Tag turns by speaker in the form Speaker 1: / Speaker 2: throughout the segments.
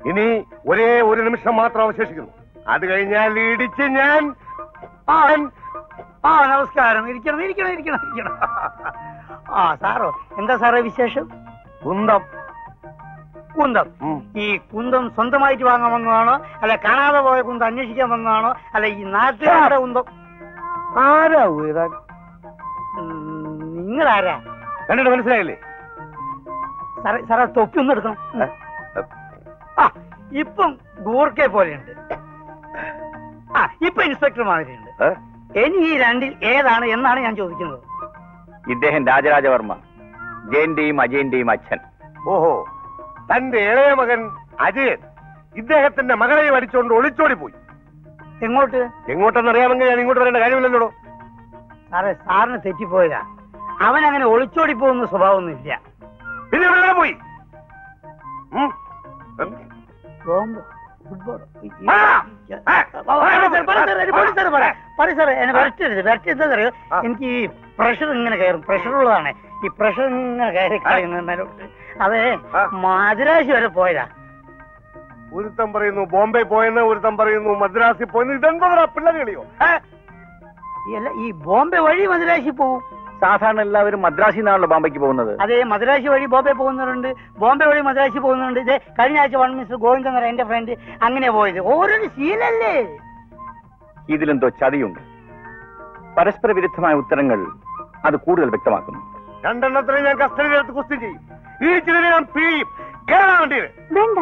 Speaker 1: ഇനി ഒരേ ഒരു നിമിഷം മാത്രം അവശേഷിക്കുന്നു അത് കഴിഞ്ഞാൽ ഇടിച്ച് ഞാൻ
Speaker 2: ആ ആ നമസ്കാരം ഇരിക്കണം ഇരിക്കണം ഇരിക്കണം ഇരിക്കണം ആ സാറോ എന്താ സാറേ വിശേഷം
Speaker 1: കുന്തം
Speaker 2: കുന്തം
Speaker 1: ഉം.
Speaker 2: ഈ കുന്തം സ്വന്തമായിട്ട് വാങ്ങാൻ വന്നതാണോ അല്ല കാണാതെ പോയ കുന്തം അന്വേഷിക്കാൻ വന്നതാണോ അല്ല ഈ നാട്ടുകാരുടെ കുന്തം
Speaker 1: ആരാ ഉയരാൻ
Speaker 2: നിങ്ങളാരാ
Speaker 1: കണ്ടിട്ട് മനസ്സിലായില്ലേ
Speaker 2: സാറേ സാറേ തൊപ്പി ഒന്ന് എടുക്കണം ആ ഇപ്പം ഗൂർക്കെ പോലെയുണ്ട് ആ ഇപ്പൊ ഇൻസ്പെക്ടർ മാതിരിയുണ്ട്
Speaker 1: ഏ?
Speaker 2: ഇനി ഈ രണ്ടിൽ ഏതാണ് എന്നാണ് ഞാൻ ചോദിക്കുന്നത്
Speaker 3: ഇദ്ദേഹം രാജരാജവർമ്മ ജയന്റെയും അജയന്റെയും അച്ഛൻ
Speaker 1: ഓഹോ തന്റെ ഇളയ മകൻ അജയൻ ഇദ്ദേഹത്തിന്റെ മകളെയും അടിച്ചുകൊണ്ട് ഒളിച്ചോടി പോയി
Speaker 2: എങ്ങോട്ട്
Speaker 1: എങ്ങോട്ടെന്നറിയാമെങ്കിൽ ഞാൻ ഇങ്ങോട്ട് വരേണ്ട കാര്യമില്ലല്ലോ
Speaker 2: സാറേ സാറിന് തെറ്റിപ്പോയതാ അവൻ അങ്ങനെ ഒളിച്ചോടി പോകുന്ന സ്വഭാവമൊന്നുമില്ല
Speaker 1: പിന്നെ എവിടെ പോയി ഉം?
Speaker 2: ബോംബോ ഫുട്ബോളോ
Speaker 1: ആ! ആ!
Speaker 2: അറിയോ
Speaker 1: ആ.
Speaker 2: എനിക്ക് ഈ പ്രഷർ ഇങ്ങനെ കയറും പ്രഷർ ഉള്ളതാണ് ഈ പ്രഷർ ഇങ്ങനെ കയറി കളയുന്നതിലോട്ട് അതെ
Speaker 1: ആ.
Speaker 2: മദ്രാശി വരെ പോയതാ
Speaker 1: ഒരുത്തൻ പറയുന്നു ബോംബെ പോയെന്ന് ഒരുത്തൻ പറയുന്നു മദ്രാസിൽ പോയെന്ന് ഇതെന്തോടാ പിള്ളേർ കളിയോ ഏ?
Speaker 2: ഈ അല്ല ഈ ബോംബെ വഴി മദ്രാശി പോകും
Speaker 3: സാധാരണ എല്ലാവരും മദ്രാസിൽ നിന്നാണല്ലോ ബോംബെക്ക് പോകുന്നത്
Speaker 2: അതെ മദ്രാശി വഴി ബോംബെ പോകുന്നവരുണ്ട് ബോംബെ വഴി മദ്രാശി പോകുന്നുണ്ട് ഇത് കഴിഞ്ഞ ആഴ്ച വൺ മിസ്റ്റർ ഗോവിന്ദൻ എന്ന് പറയുന്ന എന്റെ ഫ്രണ്ട് അങ്ങനെ പോയത് ഓരോരു ശീലല്ലേ
Speaker 3: ഇതിലെന്തോ ചതിയുണ്ട് പരസ്പര വിരുദ്ധമായ ഉത്തരങ്ങൾ അത് കൂടുതൽ വ്യക്തമാക്കുന്നു
Speaker 1: രണ്ടെണ്ണത്തിനെ ഞാൻ കസ്റ്റഡിയിലെടുത്ത് കുസ്തി ചെയ്യും ഈ ചിലരെ ഞാൻ പിഴിയും കേരള വണ്ടിയിൽ
Speaker 4: വേണ്ട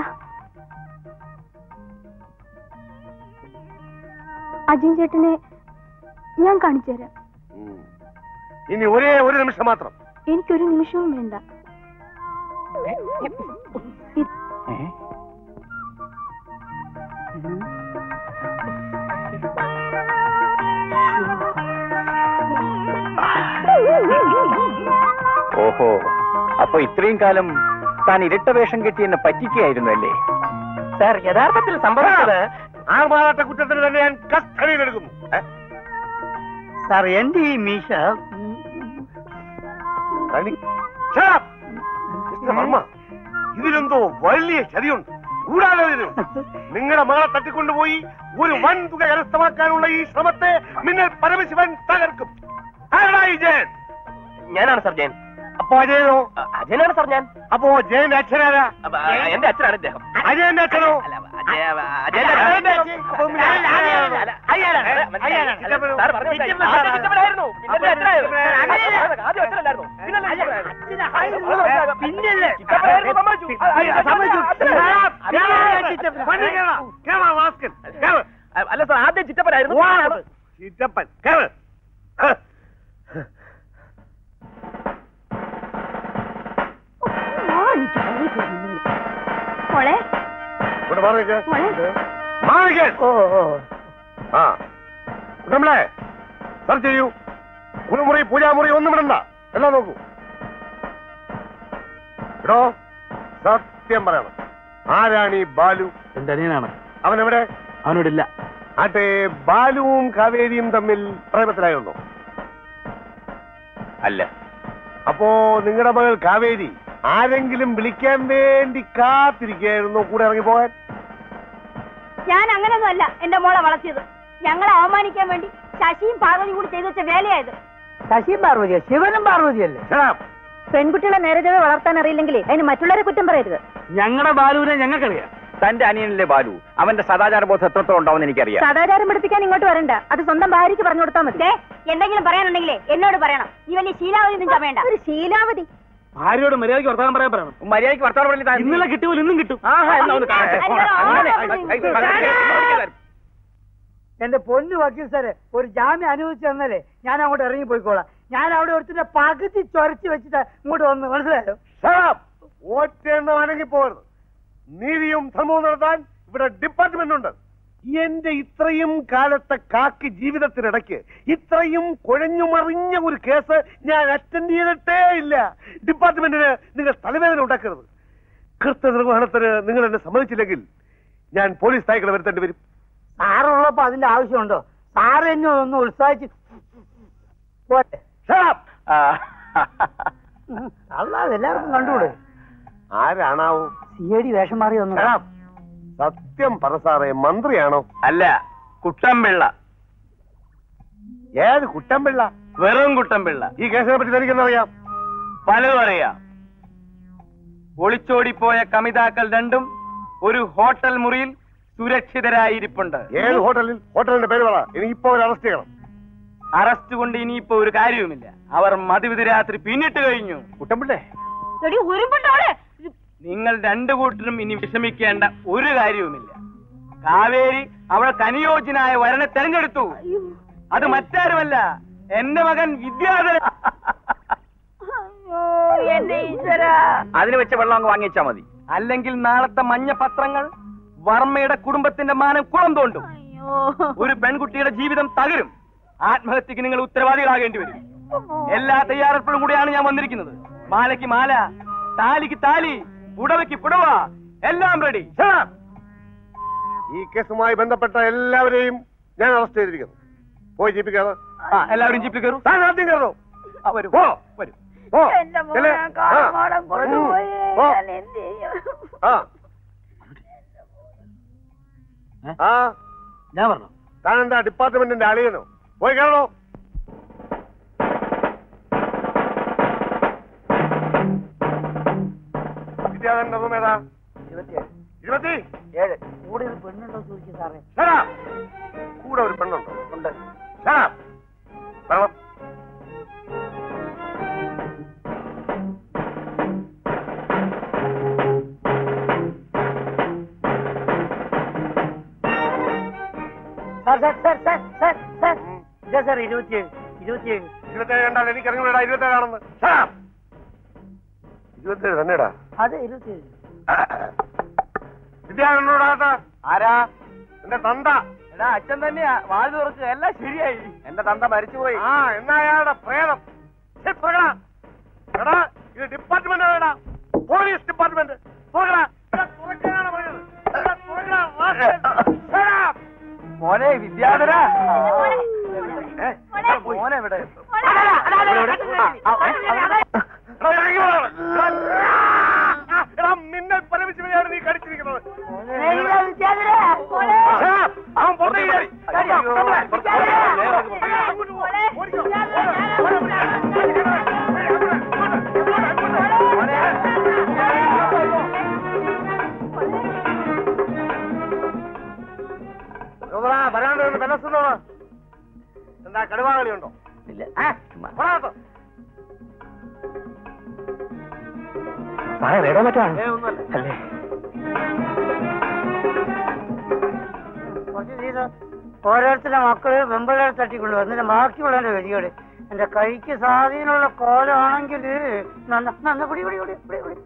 Speaker 4: അജയൻ ചേട്ടനെ ഞാൻ കാണിച്ചു തരാം
Speaker 1: ഇനി ഒരേ ഒരു നിമിഷം മാത്രം
Speaker 4: എനിക്കൊരു നിമിഷവും വേണ്ട ഇത്
Speaker 3: ഓഹോ അപ്പൊ ഇത്രയും കാലം താൻ ഇരട്ട വേഷം കെട്ടി എന്നെ പറ്റിക്കുകയായിരുന്നു അല്ലേ
Speaker 2: സാർ യഥാർത്ഥത്തിൽ സംഭവിച്ചത്
Speaker 1: ആൾമാറാട്ട കുറ്റത്തിന് തന്നെ ഞാൻ കസ്റ്റഡിയിലെടുക്കുന്നു ഏ?
Speaker 2: സാർ എന്റെ ഈ മീശ
Speaker 1: തനി- Shut up! മിസ്റ്റർ വർമ്മ ഇതിലെന്തോ വലിയ ചതിയുണ്ട് കൂടാതെ നിങ്ങളുടെ മകളെ തട്ടിക്കൊണ്ടുപോയി ഒരു വൻ തുക കരസ്ഥമാക്കാനുള്ള ഈ ശ്രമത്തെ മിന്നൽ പരമശിവൻ തകർക്കും ആരാടാ ഈ ജയൻ
Speaker 5: ഞാനാണ് സർ ജയൻ
Speaker 1: അപ്പോ അജയനോ
Speaker 5: അജയനാണ് സർ ഞാൻ
Speaker 1: അപ്പോ ജയന്റെ അച്ഛനാരാ
Speaker 5: അപ്പൊ, ആ, എന്റെ അച്ഛനാണ് ഇദ്ദേഹം
Speaker 1: അജയന്റെ അച്ഛനോ
Speaker 5: അല്ല, അജയ- അജയന്റെ
Speaker 1: അജയന്റെ
Speaker 5: അച്ഛൻ.
Speaker 1: അച്ഛൻ. അപ്പൊ പിന്നെ
Speaker 5: അല്ല, അജയനാണ്. അല്ല, അയ്യാനാണ്.
Speaker 1: ഏ,
Speaker 5: മനസ്സിലായി.
Speaker 1: അയ്യാനാണ്. ചിറ്റപ്പനോ?
Speaker 5: സാർ പറഞ്ഞു മനസ്സിലായി.
Speaker 1: ചിറ്റപ്പൻ
Speaker 5: ആദ്യം
Speaker 1: സാറാണ്.
Speaker 5: ചിറ്റപ്പനായിരുന്നു. പിന്നെ
Speaker 1: അപ്പൊ
Speaker 5: അച്ഛനായത്.
Speaker 1: ചിറ്റപ്പൻ അങ്ങനെയല്ല.
Speaker 5: ആദ്യം അച്ഛനല്ലായിരുന്നു. പിന്നല്ലേ ചിറ്റപ്പനായത്.
Speaker 2: പിന്നല്ലേ
Speaker 5: ചിറ്റപ്പനായിരുന്നു, സമ്മതിച്ചു. ആ, ആ,
Speaker 2: സമ്മതിച്ചു.
Speaker 5: അച്ഛനായിരുന്നു.
Speaker 2: ഞാനാണ് ചിറ്റപ്പൻ.
Speaker 1: വണ്ടി കേറാ. കേറാ, റാസ്കൽ. കേറ്.
Speaker 5: അല്ല സാർ ആദ്യം ചിറ്റപ്പനായിരുന്നു
Speaker 1: വാ.
Speaker 5: പിന്നെയാണ്.
Speaker 1: ചിറ്റപ്പൻ കേറ്. ഹ്.
Speaker 4: മോളെ
Speaker 1: ഇവിടെ മാറി നിൽക്ക്.
Speaker 4: മോളെ
Speaker 1: മാറി നിൽക്ക്.
Speaker 2: ഓ ഓ
Speaker 1: ആ നമ്മളെ സെർച്ച് ചെയ്യൂ കുളിമുറി പൂജാമുറി ഒന്നും ഇടണ്ട എല്ലാം നോക്കൂ എടോ സത്യം പറയണം ആരാണ് ഈ ബാലു
Speaker 6: എന്റെ അനിയനാണ്
Speaker 1: അവൻ എവിടെ
Speaker 6: അവനോടില്ല
Speaker 1: ആട്ടെ ബാലുവും കാവേരിയും തമ്മിൽ പ്രേമത്തിലായിരുന്നോ
Speaker 3: അല്ല
Speaker 1: അപ്പോ നിങ്ങളുടെ മകൾ കാവേരി ആരെങ്കിലും വിളിക്കാൻ വേണ്ടി കാത്തിരിക്കുകയായിരുന്നോ കൂടെ ഇറങ്ങി പോകാൻ
Speaker 4: ഞാൻ അങ്ങനെയൊന്നും അല്ല എന്റെ മോളെ വളർത്തിയത് ഞങ്ങളെ അവമാനിക്കാൻ വേണ്ടി ശശിയും പാർവതിയും കൂടി ചെയ്തു വെച്ച വേലയായത്
Speaker 2: ശശിയും പാർവതിയോ ശിവനും പാർവതിയല്ലേ
Speaker 1: Shut up.
Speaker 4: പെൺകുട്ടികളെ നേരെ വളർത്താൻ അറിയില്ലെങ്കിൽ അതിന് മറ്റുള്ളവരെ കുറ്റം പറയരുത്
Speaker 6: ഞങ്ങളുടെ ബാലുവിനെ ഞങ്ങൾക്കറിയാം
Speaker 3: തന്റെ അനിയനിലെ ബാലു അവന്റെ സദാചാര ബോധം എത്രത്തോളം ഉണ്ടാവുമെന്ന് എനിക്കറിയാം
Speaker 4: സദാചാരം പഠിപ്പിക്കാൻ ഇങ്ങോട്ട് വരണ്ട അത് സ്വന്തം ഭാര്യയ്ക്ക് പറഞ്ഞു കൊടുത്താൽ മതി എന്തെങ്കിലും പറയാനുണ്ടെങ്കിലേ എന്നോട് പറയണം നീ വലിയ ശീലാവതി ഒന്നും ചമയണ്ട ഒരു ശീലാവതി
Speaker 6: ഭാര്യയോട് മര്യാദയ്ക്ക് വർത്തമാനം പറയാൻ പറയണം
Speaker 3: മര്യാദയ്ക്ക് വർത്തമാനം പറഞ്ഞില്ല താൻ
Speaker 6: ഇന്നലെ കിട്ടുമോ ഇന്നും കിട്ടും
Speaker 3: ആഹാ എന്നാ ഒന്ന് കാണട്ടെ
Speaker 4: അങ്ങനെ.
Speaker 3: അങ്ങനെ.
Speaker 2: എന്റെ പൊന്നു വക്കീൽ സാറെ ഒരു ജാമ്യം അനുവദിച്ചു തന്നാലേ ഞാൻ അങ്ങോട്ട് ഇറങ്ങി പോയിക്കോളാം ഞാൻ അവിടെ ഒരുത്തിന്റെ പകുതി ചൊരച്ച് വെച്ചിട്ട് ഇങ്ങോട്ട് വന്ന് മനസ്സിലായോ
Speaker 1: Shut up. ഒറ്റയെണ്ണം അനങ്ങി പോകരുത് നീതിയും ധർമ്മവും നടത്താൻ ഇവിടെ ഡിപ്പാർട്ട്മെന്റ് ഉണ്ട് എന്റെ ഇത്രയും കാലത്തെ കാക്കി ജീവിതത്തിനിടയ്ക്ക് ഇത്രയും കുഴഞ്ഞുമറിഞ്ഞ ഒരു കേസ് ഞാൻ അറ്റൻഡ് ചെയ്തിട്ടേ ഇല്ല ഡിപ്പാർട്ട്മെന്റിന് നിങ്ങൾ തലവേദന ഉണ്ടാക്കരുത് കൃത്യനിർവഹണത്തിന് നിങ്ങൾ എന്നെ സമ്മതിച്ചില്ലെങ്കിൽ ഞാൻ പോലീസ് തായ്ക്കളെ വരുത്തേണ്ടി വരും
Speaker 2: സാറുള്ളപ്പോ അതിന്റെ ആവശ്യമുണ്ടോ സാറ് എന്നെ ഒന്ന് ഉത്സാഹിച്ച് പോട്ടെ
Speaker 1: Shut up.
Speaker 3: ആ.
Speaker 2: അല്ലാതെ എല്ലാവർക്കും കണ്ടുകൂടെ
Speaker 1: ആരാണാവോ
Speaker 2: സി ഐ ഡി വേഷം മാറി വന്നു
Speaker 1: Shut up. സത്യം പറ സാറേ മന്ത്രിയാണോ
Speaker 5: അല്ല കുട്ടമ്പിള്ള
Speaker 1: ഏത് കുട്ടമ്പിള്ള
Speaker 5: വെറും കുട്ടമ്പിള്ള
Speaker 1: ഈ കേസിനെ പറ്റി തനിക്കെന്നറിയാം
Speaker 5: പലതും അറിയാം ഒളിച്ചോടിപ്പോയ കമിതാക്കൾ രണ്ടും ഒരു ഹോട്ടൽ മുറിയിൽ സുരക്ഷിതരായിരിപ്പുണ്ട്
Speaker 1: ഏത് ഹോട്ടലിൽ ഹോട്ടലിന്റെ പേര് പറ എനിക്ക് ഇപ്പൊ ഒരു അറസ്റ്റ് ചെയ്യണം
Speaker 5: അറസ്റ്റ് കൊണ്ട് ഇനിയിപ്പോ ഒരു കാര്യവുമില്ല അവർ മതിവിധ രാത്രി പിന്നിട്ട് കഴിഞ്ഞു
Speaker 1: കുട്ടമ്പിള്ളേ
Speaker 4: എടി ഉരുമ്പുണ്ടോടെ
Speaker 5: നിങ്ങൾ രണ്ടു കൂട്ടരും ഇനി വിഷമിക്കേണ്ട ഒരു കാര്യവുമില്ല കാവേരി അവൾക്ക് അനുയോജ്യനായ വരനെ തെരഞ്ഞെടുത്തു അത് മറ്റാരുമല്ല എന്റെ മകൻ വിദ്യാധരൻ
Speaker 4: എന്റെ ഈശ്വര
Speaker 3: അതിന് വെച്ച വെള്ളം അങ്ങ് വാങ്ങിച്ചാ മതി
Speaker 5: അല്ലെങ്കിൽ നാളത്തെ മഞ്ഞ പത്രങ്ങൾ വർമ്മയുടെ കുടുംബത്തിന്റെ മാനം കുളം തോണ്ടും
Speaker 4: അയ്യോ
Speaker 5: ഒരു പെൺകുട്ടിയുടെ ജീവിതം തകരും ആത്മഹത്യക്ക് നിങ്ങൾ ഉത്തരവാദികളാകേണ്ടി വരും എല്ലാ തയ്യാറെടുപ്പും കൂടിയാണ് ഞാൻ വന്നിരിക്കുന്നത് മാലയ്ക്ക് മാല താലിക്ക് താലി പുടവയ്ക്ക് പുടവ എല്ലാം റെഡി
Speaker 1: Shut up! ഈ കേസുമായി ബന്ധപ്പെട്ട എല്ലാവരെയും ഞാൻ അറസ്റ്റ് ചെയ്തിരിക്കുന്നു പോയി ജീപ്പിക്കാതെ
Speaker 5: ആ എല്ലാവരും ജീപ്പിൽ കയറും
Speaker 1: താൻ ആദ്യം കയറോ
Speaker 5: ആ, വരൂ
Speaker 1: പോ.
Speaker 5: വരൂ
Speaker 1: പോ.
Speaker 4: എന്റെ മോനെ
Speaker 1: ചെല്ല്.
Speaker 4: കാളമാടം
Speaker 1: ആ.
Speaker 4: കൊണ്ടുപോയി
Speaker 1: ഉം. പോ.
Speaker 4: ഞാൻ എന്ത് ചെയ്യും
Speaker 1: ആ
Speaker 6: ഏ?
Speaker 1: ആ
Speaker 6: ഞാൻ പറഞ്ഞു
Speaker 1: താൻ എന്താ ഡിപ്പാർട്ട്മെന്റിന്റെ അളിയനോ പോയി കയറണോ വിദ്യാധരന്റെ റൂം ഏതാ ഇരുപത്തി
Speaker 2: ഏഴ് കൂടെ ഒരു പെണ്ണുണ്ടോ ചോദിച്ചു സാറേ
Speaker 1: Shut up. കൂടെ ഒരു പെണ്ണുണ്ടോ ഉണ്ട് Shut up. വരണം
Speaker 2: sir sir sir sir sir sir ഇതാ സാർ ഇരുപത്തിയേഴ് ഇരുപത്തിയേഴ്
Speaker 1: ഇരുപത്തേഴ് കണ്ടാൽ എനിക്ക് ഇറങ്ങിവിടാ ഇരുപത്തേഴാണെന്ന് Shut up. ഇരുപത്തേഴ് തന്നെടാ
Speaker 2: അതെ ഇരുപത്തിയേഴ്
Speaker 1: വിദ്യാധരനോടാത്ത
Speaker 5: ആരാ
Speaker 1: എന്റെ തന്ത
Speaker 5: എടാ അച്ഛൻ തന്നെയാ വാഴ തുറക്കുക എല്ലാം ശരിയായി
Speaker 3: എന്റെ തന്ത മരിച്ചുപോയി
Speaker 1: ആ എന്നാ അയാളുടെ പ്രേതം ഛെ, തുറക്കടാ. എടാ ഇത് ഡിപ്പാർട്ട്മെന്റ് എവിടാ പോലീസ് ഡിപ്പാർട്ട്മെന്റ് തുറക്കടാ. എടാ, തുറക്കാനാണ് പറഞ്ഞത്. എടാ, തുറക്കടാ, rascal. Shut up.
Speaker 5: മോനെ വിദ്യാധര
Speaker 1: ഏ, എടാ, പോയി.
Speaker 5: മോനെ എവിടെ
Speaker 1: എടാ, ഇറങ്ങി വാ. എടാ മിന്നൽ പരമിച്ച് വരെയാണ് നീ കടിച്ചിരിക്കുന്നത് Shut up. അവൻ പുറത്തേക്ക് കയറി.
Speaker 5: അയ്യോ.
Speaker 1: അങ്ങോട്ട് പോ. ഓടിക്കോ. യോധറാ, വരാണ്ട് നിന്ന് ബലസുന്നോളാ. എന്താ കടുവാകളി ഉണ്ടോ പോടാ.
Speaker 5: അല്ലേ
Speaker 2: കുറച്ച് ചെയ്ത് ഓരോരുത്തരുടെ മക്കള് വെമ്പിള്ളേരെ തട്ടിക്കൊണ്ടു എന്നിട്ട് ബാക്കിയുള്ളവന്റെ ഗതികേട് എന്റെ കൈക്ക് സ്വാധീനമുള്ള കോലമാണെങ്കിൽ നന്ന നന്ന കുടി കുടി കുടി കുടി കുടി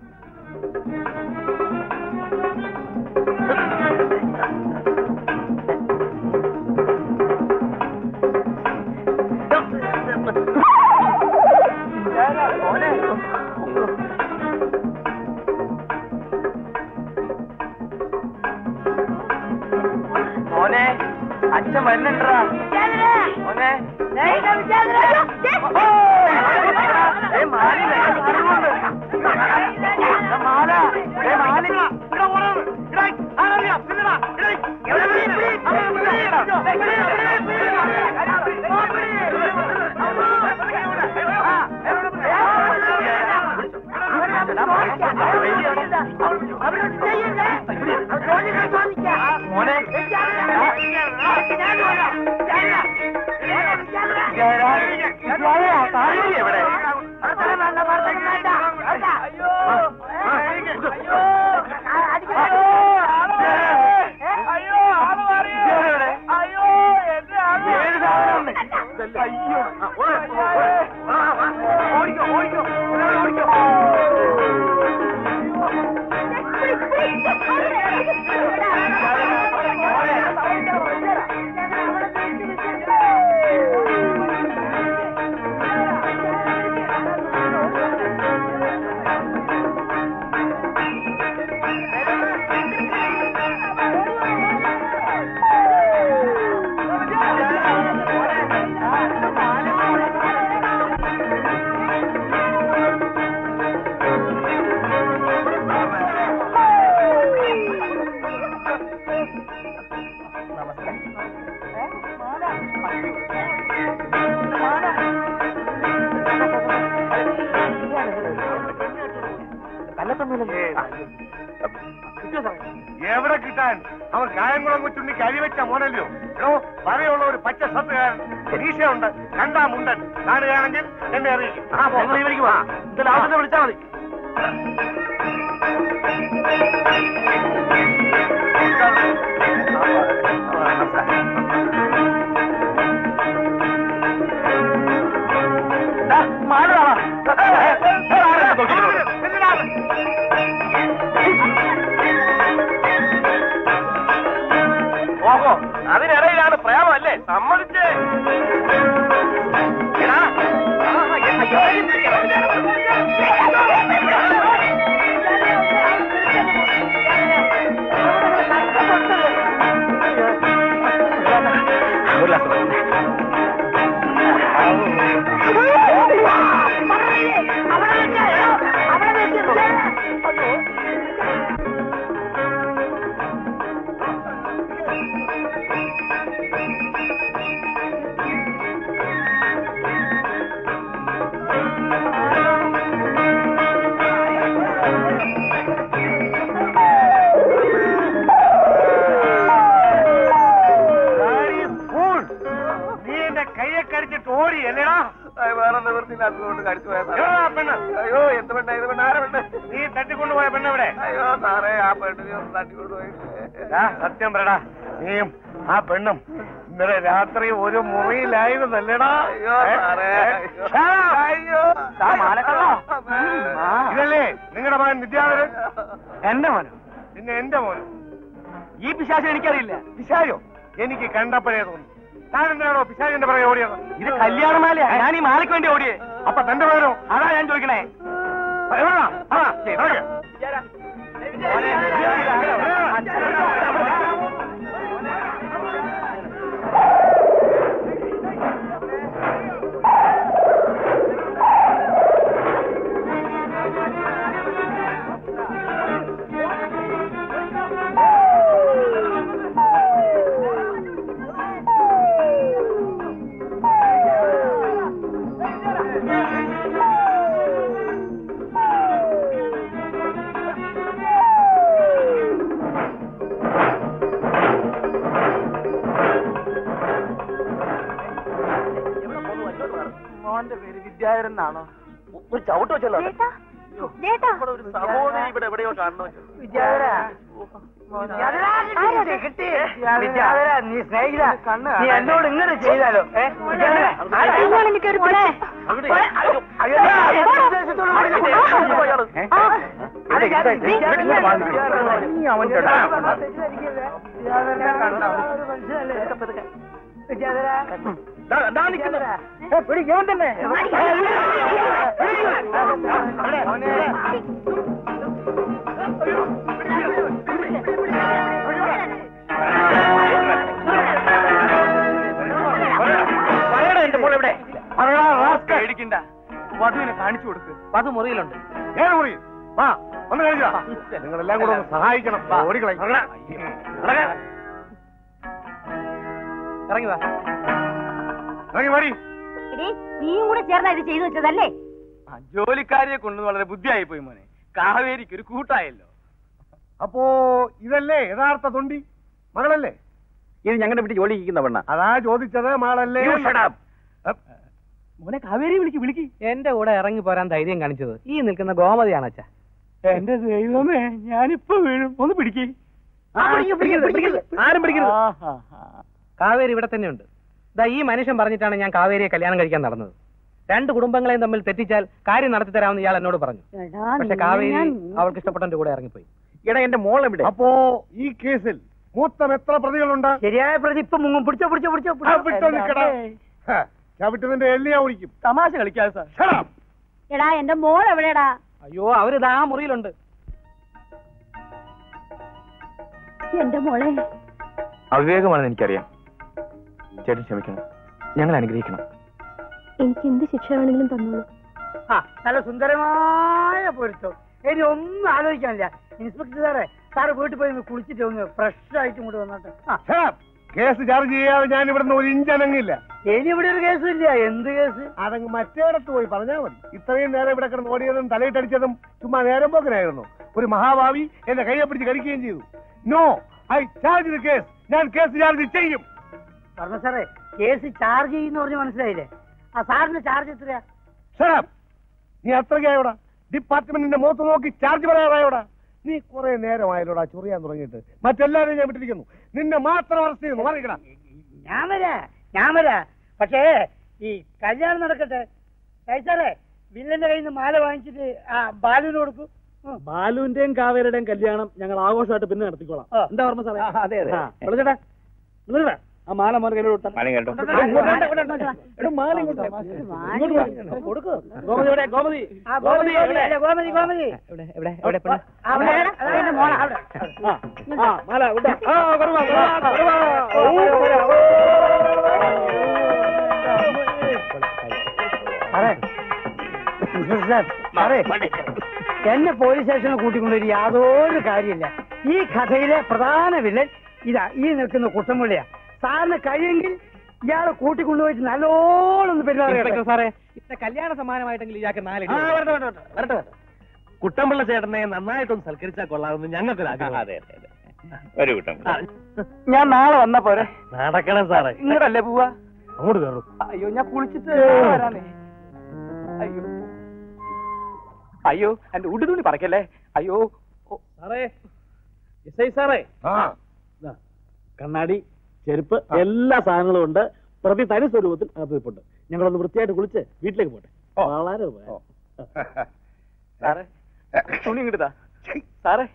Speaker 5: മോനെ അച്ഛൻ വരുന്നുണ്ടാ മോനെ ഏയ് മാലി വേഗം മാറുന്നുണ്ട്. എടാ മാല ഏയ് മാലി
Speaker 1: ഇവിടെ ഓടാതെ. ഇവിടെ ആരറിയാം? നിന്നെടാ. ഇവിടെ. ഇവിടെ പിടി, പിടി. അവിടെ പിടി.
Speaker 5: മോനെ എവിടെ
Speaker 1: എവിടെ കിട്ടാൻ അവൻ കായംകുളം കൊച്ചുണ്ണി കരിവെച്ച മോനല്ലയോ എടോ പറയുള്ള ഒരു പച്ച ഷർട്ടുകാരൻ മീശയുണ്ട് കണ്ടാ മുണ്ടൻ കാണുകയാണെങ്കിൽ എന്നെ അറിയിക്കും ആ പോ.
Speaker 5: ഇതിൽ ആവശ്യത്തെ വിളിച്ചാൽ മതി ഓഹോ അതിനിടയിലാണ് പ്രേമല്ലേ സമ്മതിച്ചേ എടാ, ആ, എന്നെ
Speaker 3: ഒരു ഗ്ലാസ് വെള്ളം.
Speaker 1: Bloody fool. നീ എന്റെ കയ്യെ കടിച്ചിട്ട് ഓടി അല്ലേടാ
Speaker 5: വേറെ നിവൃത്തിയില്ലാത്തതുകൊണ്ട് കടിച്ചു പോയതാ
Speaker 1: എവിടാ ആ പെണ്ണ്
Speaker 5: അയ്യോ എന്ത് പെണ്ണ ഇത് പെണ്ണ ആരെ പെണ്ണ്
Speaker 1: നീ തട്ടിക്കൊണ്ടുപോയ പെണ്ണ് എവിടെ
Speaker 5: അയ്യോ സാറേ ആ പെണ്ണിനെ ഒന്ന് തട്ടിക്കൊണ്ടുപോയി
Speaker 1: ആ, സത്യം പറടാ നീയും ആ പെണ്ണും ഇന്നലെ രാത്രി ഒരു മുറിയിലായിരുന്നല്ലേടാ
Speaker 5: അയ്യോ
Speaker 1: ഏ?
Speaker 5: സാറേ
Speaker 1: ഏ?
Speaker 5: അയ്യോ.
Speaker 1: ഷാ!
Speaker 5: അയ്യോ
Speaker 1: ദാ മാലക്കള്ളാ.
Speaker 5: ആ.
Speaker 1: ഇതല്ലേ നിങ്ങളുടെ മകൻ വിദ്യാധരൻ
Speaker 5: എന്റെ മോനോ
Speaker 1: പിന്നെ എന്റെ മോനും
Speaker 5: ഈ പിശാചിനെ എനിക്കറിയില്ല
Speaker 1: പിശായോ എനിക്ക് കണ്ടപ്പോഴേ തോന്നി താൻ എന്തിനാണോ പിശാചിന്റെ പുറകെ ഓടിയത്
Speaker 5: ഇത് കല്യാണമാലയാ ഞാൻ ഈ മാലയ്ക്ക് വേണ്ടി ഓടിയേ
Speaker 1: അപ്പൊ തന്റെ പേരോ
Speaker 5: അതാ ഞാൻ ചോദിക്കണേ
Speaker 1: എവിടാ ആ, ഇറങ്ങ്.
Speaker 5: മോന്റെ പേര് വിദ്യാധരൻ എന്നാണോ ഒരു ചവിട്ട് വെച്ചല്ലോ
Speaker 4: ചേട്ടാ ചേട്ടാ
Speaker 5: ഒരു സഹോദരി ഇവിടെ എവിടെയോ കാണണോ
Speaker 2: വിദ്യാധര
Speaker 4: ആരാത്?
Speaker 2: കിട്ടി വിദ്യാധര നീ സ്നേഹിത നീ എന്നോട് ഇങ്ങനെ ചെയ്താലോ ഏ? വിദ്യാധര, ആരാ?
Speaker 4: ഇയാളെ എനിക്ക് ഒരു പിള്ളേ.
Speaker 2: അയ്യോ, എന്ത് ഉദ്ദേശത്തോട് കൂടി
Speaker 3: ഏ?
Speaker 4: ആ,
Speaker 3: ഇവിടെ, ഇവിടെ, ഇവിടെ, ഇവിടെ ഇങ്ങനെ വാങ്ങി. നീ അവന്റെ ഇടാ. ദാ, ദാ നിൽക്കുന്നു. ഏ, പിടി, ഇവൻ തന്നെ. പറയടാ എന്റെ മോൾ എവിടെ
Speaker 1: പറയടാ, rascal.
Speaker 5: പേടിക്കണ്ട വധുവിനെ കാണിച്ചു കൊടുക്ക് വധു മുറിയിലുണ്ട്
Speaker 1: ഏത് മുറി വാ ഒന്ന് കഴിച്ചാ നിങ്ങളെല്ലാം കൂടെ ഒന്ന് സഹായിക്കണം ഓടിക്കളയും
Speaker 5: ഇറങ്ങി വാ
Speaker 1: ഇറങ്ങി മടി
Speaker 4: എടീ, നീയും കൂടെ ചേർന്നാ ഇത് ചെയ്തു വെച്ചതല്ലേ
Speaker 5: ആ, ജോലിക്കാരിയെ കൊണ്ട് വളരെ ബുദ്ധിയായി പോയി മോനെ കാവേരിക്ക് ഒരു കൂട്ടായല്ലോ
Speaker 1: അപ്പോ ഇതല്ലേ യഥാർത്ഥ തൊണ്ടി മകളല്ലേ
Speaker 3: ഇത് ഞങ്ങളുടെ വീട്ടിൽ ജോലി ചെയ്യുന്ന പെണ്ണ
Speaker 1: അതാ ചോദിച്ചത് മകളല്ലേ
Speaker 3: You shut up.
Speaker 1: അപ്പ്.
Speaker 5: മോനെ കാവേരി വിളിക്ക് വിളിക്ക്
Speaker 7: എന്റെ കൂടെ ഇറങ്ങി പോരാൻ ധൈര്യം കാണിച്ചത് ഈ നിൽക്കുന്ന ഗോമതിയാണ് അച്ഛാ
Speaker 5: എന്റെ ദൈവമേ ഞാനിപ്പോ വീഴും ഒന്ന് പിടിക്കേ
Speaker 7: ആരും പിടിക്കരുത് കാവേരി ഇവിടെ തന്നെയുണ്ട് ദാ ഈ മനുഷ്യൻ പറഞ്ഞിട്ടാണ് ഞാൻ കാവേരിയെ കല്യാണം കഴിക്കാൻ നടന്നത് രണ്ട് കുടുംബങ്ങളെയും തമ്മിൽ തെറ്റിച്ചാൽ കാര്യം നടത്തി തരാമെന്ന് ഇയാൾ എന്നോട് പറഞ്ഞു പക്ഷെ കാവേരി അവൾക്ക് ഇഷ്ടപ്പെട്ടന്റെ കൂടെ ഇറങ്ങിപ്പോയി
Speaker 3: എടാ എന്റെ മോൾ എവിടെ
Speaker 1: അപ്പോ ഈ കേസിൽ മൂത്തം എത്ര പ്രതികളുണ്ട്
Speaker 2: ശരിയായ പ്രതി ഇപ്പൊ മുങ്ങും പിടിച്ചോ പിടിച്ചോ പിടിച്ചോ
Speaker 1: ആ, വിട്ടോ നിക്കടാ. ഹ, ചവിട്ടുന്നതിന്റെ എല്ലിയാ ഒഴിക്കും
Speaker 5: തമാശ കളിക്കാതെ സാർ
Speaker 1: Shut up.
Speaker 4: എടാ എന്റെ മോൾ എവിടെടാ
Speaker 7: അയ്യോ അവരിതാ മുറിയിലുണ്ട്
Speaker 4: എന്റെ മോളെ
Speaker 3: അവിവേകമാണെന്ന് എനിക്കറിയാം ചേട്ടൻ ക്ഷമിക്കണം ഞങ്ങൾ അനുഗ്രഹിക്കണം
Speaker 4: എനിക്ക് എന്ത് ശിക്ഷ വേണമെങ്കിലും തന്നോളൂ
Speaker 2: ആ നല്ല സുന്ദരമായ പൊരുത്തം ഇനി ഒന്നും ആലോചിക്കാനില്ല ഇൻസ്പെക്ടർ സാറേ സാറ് വീട്ടിൽ പോയി ഒന്ന് കുളിച്ചിട്ട് ഒന്ന് ഫ്രഷ് ആയിട്ട് ഇങ്ങോട്ട് വന്നോട്ടെ ആ
Speaker 1: Shut up. കേസ് ചാർജ് ചെയ്യാതെ ഞാൻ ഇവിടുന്ന് ഒരു ഇഞ്ചനങ്ങില്ല
Speaker 2: ഇനി ഇവിടെ ഒരു കേസും ഇല്ല എന്ത് കേസ്
Speaker 1: അതങ്ങ് മറ്റേടത്ത് പോയി പറഞ്ഞാൽ മതി ഇത്രയും നേരം ഇവിടെ കിടന്ന് ഓടിയതും തലയിട്ടടിച്ചതും ചുമ്മാ നേരം പോക്കനായിരുന്നു ഒരു മഹാഭാവി എന്റെ കയ്യെ പിടിച്ച് കടിക്കുകയും ചെയ്തു no I charge the case ഞാൻ കേസ് ചാർജ് ചെയ്യും
Speaker 2: പറഞ്ഞ സാറേ കേസ് ചാർജ് ചെയ്യുന്ന പറഞ്ഞ് മനസ്സിലായില്ലേ ആ സാറിന് ചാർജ് എത്രയാ
Speaker 1: Shut up. നീ അത്രയ്ക്കായോടാ ഡിപ്പാർട്ട്മെന്റിന്റെ മുഖത്ത് നോക്കി ചാർജ് പറയാറായോടാ നീ കുറെ നേരമായാലോടാ ചൊറിയാൻ തുടങ്ങിയിട്ട് മറ്റെല്ലാവരെയും ഞാൻ വിട്ടിരിക്കുന്നു നിന്നെ മാത്രം അറസ്റ്റ് ചെയ്യുന്നു മറികടാ
Speaker 2: ഞാൻ വരാ ഞാൻ വരാ പക്ഷേ ഈ കല്യാണം നടക്കട്ടെ ഏയ് സാറേ വില്ലന്റെ കയ്യിൽ നിന്ന് മാല വാങ്ങിച്ചിട്ട് ആ ബാലുവിന് കൊടുക്കും ഉം.
Speaker 6: ബാലുവിന്റെയും കാവേരുടെയും കല്യാണം ഞങ്ങൾ ആഘോഷമായിട്ട് പിന്നെ നടത്തിക്കോളാം
Speaker 2: ആ.
Speaker 6: എന്താ ഓർമ്മ സാറേ
Speaker 3: അതെ അതെ
Speaker 6: ആ, വിളിച്ചേട്ടാ വിളിച്ചേട്ടാ ആ മാല മോനെ കയ്യിലോട്ട് കൊടുത്താൽ
Speaker 3: മാലയും കേട്ടോ
Speaker 6: എടാ, മാല ഇങ്ങോട്ട് വാ. ഇങ്ങോട്ട് വാ. കൊടുക്ക്. ഗോമതി എവിടെ ഗോമതി
Speaker 2: ആ, ഗോമതി, ഗോമതി, അല്ല, ഗോമതി, ഗോമതി.
Speaker 7: എവിടെ എവിടെ എവിടെ പെണ്ണ്?
Speaker 2: അവിടെ, അതാ എന്റെ മോളെ, അവിടെ.
Speaker 6: ആ, ആ മാല വിട്ടോ. ആ കുറവാ കുറവാ
Speaker 2: സാറേ, ഇൻസ്പെക്ടർ സാർ, സാറേ, എന്നെ പോലീസ് സ്റ്റേഷനിൽ കൂട്ടിക്കൊണ്ടൊരു യാതൊരു കാര്യമില്ല ഈ കഥയിലെ പ്രധാന വില്ലൻ ഇതാ ഈ നിൽക്കുന്ന കുട്ടമ്പുള്ളിയാ സാറിന് കഴിയെങ്കിൽ ഇയാളെ കൂട്ടിക്കൊണ്ടുപോയിട്ട് നല്ലോണം ഒന്ന്
Speaker 7: ഇൻസ്പെക്ടർ
Speaker 2: പെരുമാറിയ
Speaker 7: സാറേ ഇന്ന കല്യാണ സമ്മാനമായിട്ടെങ്കിലും ഇയാൾക്ക് നാല്
Speaker 6: ആ, വരട്ടെ, വരട്ടെ, വരട്ടെ, വരട്ടെ, വരട്ടെ. കുട്ടമ്പിള്ള ചേട്ടനെ നന്നായിട്ടൊന്ന് സൽക്കരിച്ചാൽ കൊള്ളാമെന്ന് ഞങ്ങൾക്കൊരു ആഗ്രഹം
Speaker 3: അതെ അതെ അതെ ഒരു കൂട്ടം
Speaker 5: ഞാൻ നാളെ വന്നാ പോരെ
Speaker 6: നടക്കണം സാറേ
Speaker 5: ഇങ്ങോട്ടല്ലേ പോവാ
Speaker 6: അങ്ങോട്ട് കയറും
Speaker 5: അയ്യോ ഞാൻ കുളിച്ചിട്ട് വരാനേ അയ്യോ അയ്യോ എന്റെ ഉടുതുണി പറക്കല്ലേ അയ്യോ ഓ,
Speaker 6: സാറേ എസ് ഐ സാറേ ദാ, കണ്ണാടി ചെരുപ്പ് എല്ലാ സാധനങ്ങളും ഉണ്ട് പ്രതി തനി സ്വരൂപത്തിൽ അകത്തിപ്പുണ്ട് ഞങ്ങളൊന്ന് വൃത്തിയായിട്ട് കുളിച്ച് വീട്ടിലേക്ക് പോട്ടെ
Speaker 1: ഓ.
Speaker 6: വളരെ ഉപകാരം.
Speaker 5: സാറേ തുണി ഇങ്ങോട്ടാ സാറേ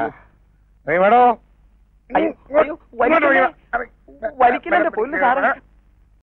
Speaker 1: വേണോ
Speaker 5: അയ്യോ അയ്യോ വലിക്കല്ലേ വലിക്കല്ലേ പൊന്നു സാറേ